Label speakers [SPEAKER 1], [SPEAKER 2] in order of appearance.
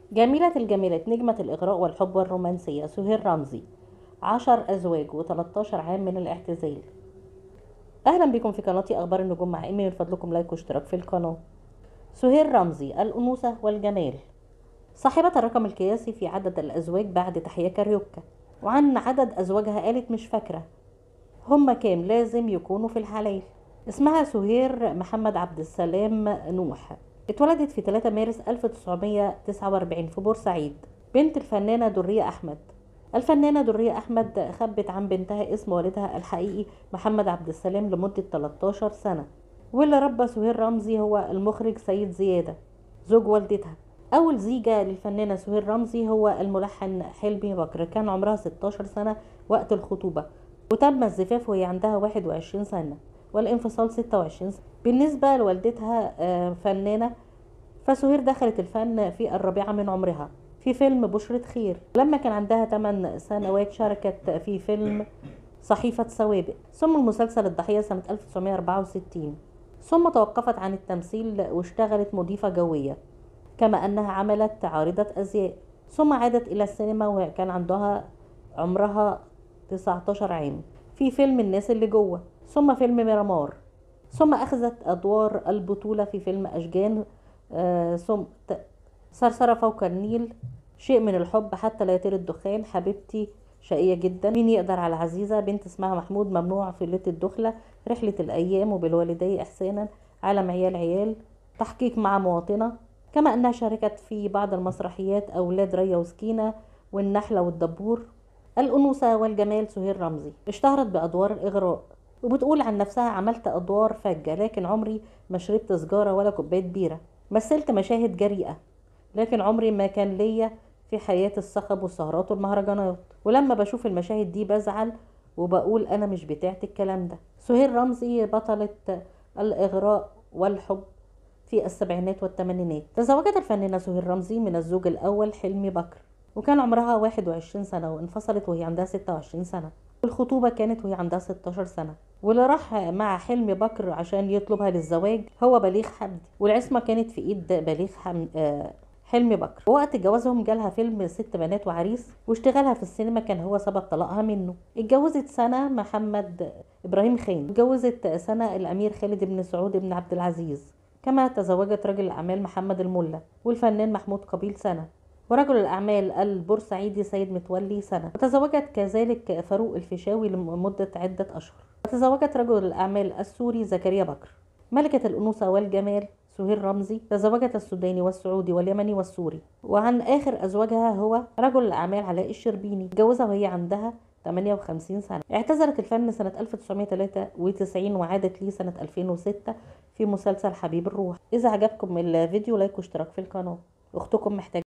[SPEAKER 1] جميلة الجميلات نجمة الإغراء والحب والرومانسية سهير رمزي عشر أزواج و13 عام من الاعتزال أهلا بكم في قناتي أخبار النجوم مع إيمي من فضلكم لايك واشتراك في القناة سهير رمزي الأنوثة والجمال صاحبة الرقم القياسي في عدد الأزواج بعد تحية كاريوكا وعن عدد أزواجها قالت مش فاكرة هما كام لازم يكونوا في الحلال اسمها سهير محمد عبد السلام نوح اتولدت في 3 مارس 1949 في بورسعيد بنت الفنانة درية أحمد الفنانة درية أحمد خبت عن بنتها اسم والدها الحقيقي محمد عبد السلام لمدة 13 سنة واللي ربى سهير رمزي هو المخرج سيد زيادة زوج والدتها أول زيجة للفنانة سهير رمزي هو الملحن حلمي بكر كان عمرها 16 سنة وقت الخطوبة وتم الزفاف وهي عندها 21 سنة والانفصال 26 سنة بالنسبة لوالدتها فنانة فسهير دخلت الفن في الرابعة من عمرها في فيلم بشرة خير لما كان عندها 8 سنوات شاركت في فيلم صحيفة سوابق ثم المسلسل الضحية سنة 1964 ثم توقفت عن التمثيل واشتغلت مضيفة جوية كما أنها عملت عارضة أزياء ثم عادت إلى السينما وكان عندها عمرها 19 عام في فيلم الناس اللي جوه ثم فيلم ميرامار ثم أخذت أدوار البطولة في فيلم أشجان آه ثم صرصرة فوق النيل شيء من الحب حتى لا يطير الدخان حبيبتي شقية جدا مين يقدر على عزيزة بنت اسمها محمود ممنوع في ليلة الدخلة رحلة الأيام وبالوالدي إحسانا عالم عيال عيال تحقيق مع مواطنة كما أنها شاركت في بعض المسرحيات أولاد ريا وسكينة والنحلة والدبور الأنوثة والجمال سهير رمزي اشتهرت بأدوار الإغراء وبتقول عن نفسها عملت أدوار فجة لكن عمري ما شربت سجارة ولا كوباية بيرة مثلت مشاهد جريئة لكن عمري ما كان ليا في حياة الصخب والسهرات والمهرجانات ولما بشوف المشاهد دي بزعل وبقول أنا مش بتاعت الكلام ده سهير رمزي بطلة الإغراء والحب في السبعينات والثمانينات تزوجت الفنانة سهير رمزي من الزوج الأول حلمي بكر وكان عمرها 21 سنة وانفصلت وهي عندها 26 سنة الخطوبة كانت وهي عندها 16 سنة واللي راح مع حلمي بكر عشان يطلبها للزواج هو بليغ حمدي والعصمة كانت في ايد بليغ حم... آه حلمي بكر ووقت جوازهم جالها فيلم ست بنات وعريس واشتغالها في السينما كان هو سبب طلاقها منه اتجوزت سنة محمد إبراهيم خان اتجوزت سنة الأمير خالد بن سعود بن عبد العزيز كما تزوجت رجل الأعمال محمد الملا والفنان محمود قبيل سنة ورجل الأعمال البورسعيدي سيد متولي سنة وتزوجت كذلك فاروق الفيشاوي لمدة عدة أشهر وتزوجت رجل الأعمال السوري زكريا بكر ملكة الأنوثة والجمال سهير رمزي تزوجت السوداني والسعودي واليمني والسوري وعن آخر أزواجها هو رجل الأعمال علاء الشربيني تجوزها وهي عندها 58 سنة اعتزلت الفن سنة 1993 وعادت ليه سنة 2006 في مسلسل حبيب الروح إذا عجبكم الفيديو لايك واشتراك في القناة أختكم محتاجة